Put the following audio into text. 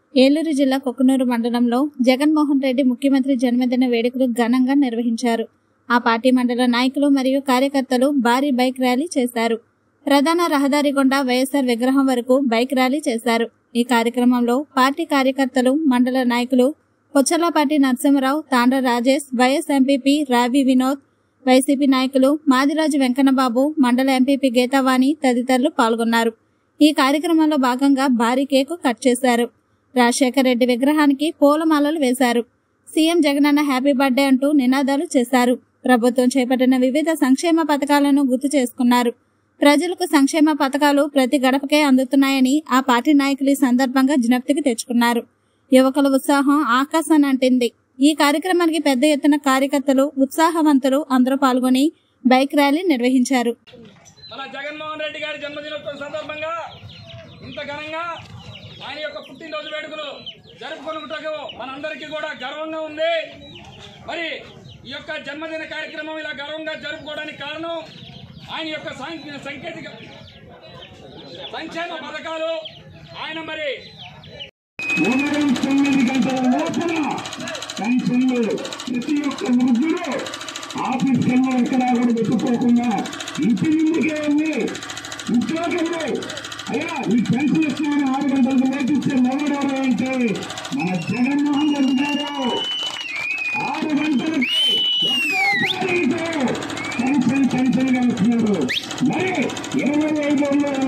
ఏలూరు జిల్లా కొక్కునూరు మండలంలో జగన్మోహన్ రెడ్డి ముఖ్యమంత్రి జన్మదిన వేడుకలు ఘనంగా నిర్వహించారు ఆ పార్టీ మండల నాయకులు మరియు కార్యకర్తలు భారీ బైక్ ర్యాలీ చేశారు ప్రధాన రహదారి గుండా వైఎస్ఆర్ విగ్రహం వరకు బైక్ ర్యాలీ చేశారు ఈ కార్యక్రమంలో పార్టీ కార్యకర్తలు మండల నాయకులు Pochalapati Narasimha Rao Tandra Rajesh YS MPP Ravi Vinod YCP నాయకులు మాదిరాజు వెంకన్నబాబు మండల ఎంపీపీ గీతావాణి తదితరులు పాల్గొన్నారు ఈ కార్యక్రమంలో భాగంగా భారీ కేకు కట్ చేశారు రాజశేఖర్ రెడ్డి విగ్రహానికి పూలమాలలు వేశారు సీఎం జగనన్న హ్యాపీ బర్త్డే అంటూ నినాదాలు చేశారు ప్రభుత్వం చేపట్టిన వివిధ సంక్షేమ పథకాలను గుర్తు చేసుకున్నారు ప్రజలకు సంక్షేమ పథకాలు ప్రతి గడపకే అందుతున్నాయని ఆ పార్టీ నాయకులు ఈ సందర్భంగా జ్ఞప్తికి తెచ్చుకున్నారు యువకుల ఉత్సాహం ఆకాశాన్ని అంటింది ఈ కార్యక్రమానికి పెద్ద ఎత్తున కార్యకర్తలు ఉత్సాహవంతులు అందరూ పాల్గొని బైక్ ర్యాలీ నిర్వహించారు మన జగన్మోహన్ రెడ్డి గారి జన్మదినోత్సవం సందర్భంగా ఇంత ఘనంగా ఆయన యొక్క పుట్టినరోజు వేడుకలు జరుపుకొనుటకు మనందరికీ కూడా గర్వంగా ఉంది మరి ఈ యొక్క జన్మదిన కార్యక్రమం ఇలా గర్వంగా జరుపుకోవడానికి కారణం ఆయన యొక్క సాంకేతిక సాంకేతిక సంక్షేమ పథకాలు ఆయన మరి ఉదయం తొమ్మిది గంటల లోపల పెన్షన్లు ప్రతి ఒక్క వృద్ధులు ఆఫీస్ కన్నా ఎక్కడా కూడా పెట్టుకోకుండా ఇంటి ముందుకే వెళ్ళి ఉద్యోగంలో అయ్యా ఈ పెన్షన్ ఇస్తామని ఆరు గంటలకు నేర్పిస్తే మొదలెవరు అంటే మన జగన్మోహన్ రెడ్డి గారు ఆరు గంటలకి ఒకటో తారీఖు పెన్షన్ పెన్షన్ గా ఇస్తున్నారు మరి ఇరవై ఐదు వందల